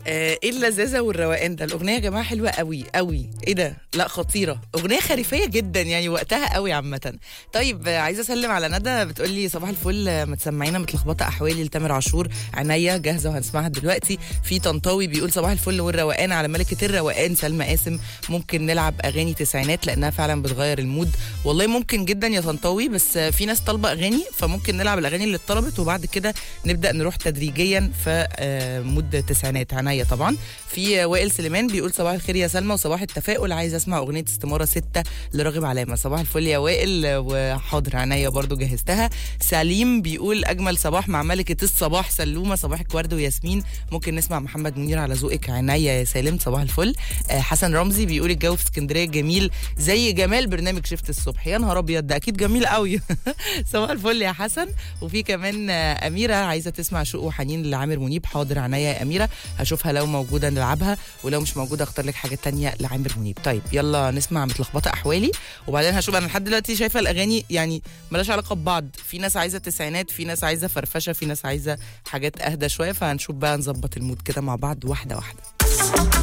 آه، ايه اللذاذه والروقان ده الاغنيه يا جماعه حلوه قوي قوي ايه ده لا خطيره اغنيه خريفيه جدا يعني وقتها قوي عامه طيب آه، عايزه اسلم على ندى بتقول لي صباح الفل آه، متسمعينا متلخبطه احوالي لتامر عاشور عينيا جاهزه وهنسمعها دلوقتي في طنطاوي بيقول صباح الفل والروقان على ملكه الروقان سلمى قاسم ممكن نلعب اغاني تسعينات لانها فعلا بتغير المود والله ممكن جدا يا طنطاوي بس آه، في ناس طالبه اغاني فممكن نلعب الاغاني اللي اتطلبت وبعد كده نبدا نروح تدريجيا في آه، مود التسعينات عناية طبعا في آه، وائل سليمان بيقول صباح الخير يا سلمى وصباح التفاؤل عايز اسمع اغنيه استماره ستة لراغب علامه صباح الفل يا وائل آه، وحاضر عناية برضو جهزتها سليم بيقول اجمل صباح مع ملكه الصباح سلومه صباحك ورد وياسمين ممكن نسمع محمد منير على ذوقك عناية يا سالم صباح الفل آه، حسن رمزي بيقول الجو في اسكندريه جميل زي جمال برنامج شفت الصبح يا نهار ابيض ده اكيد جميل قوي صباح الفل يا حسن وفي كمان آه، اميره عايزه تسمع شوق وحنين لعامر منيب حاضر عناية يا اميره هشوفها لو موجوده نلعبها ولو مش موجوده اختار لك حاجه تانية لعامر منيب طيب يلا نسمع متلخبطه احوالي وبعدين هشوف انا لحد دلوقتي شايفه الاغاني يعني ملهاش علاقه ببعض في ناس عايزه تسعينات في ناس عايزه فرفشه في ناس عايزه حاجات اهدى شويه فهنشوف بقى نظبط المود كده مع بعض واحده واحده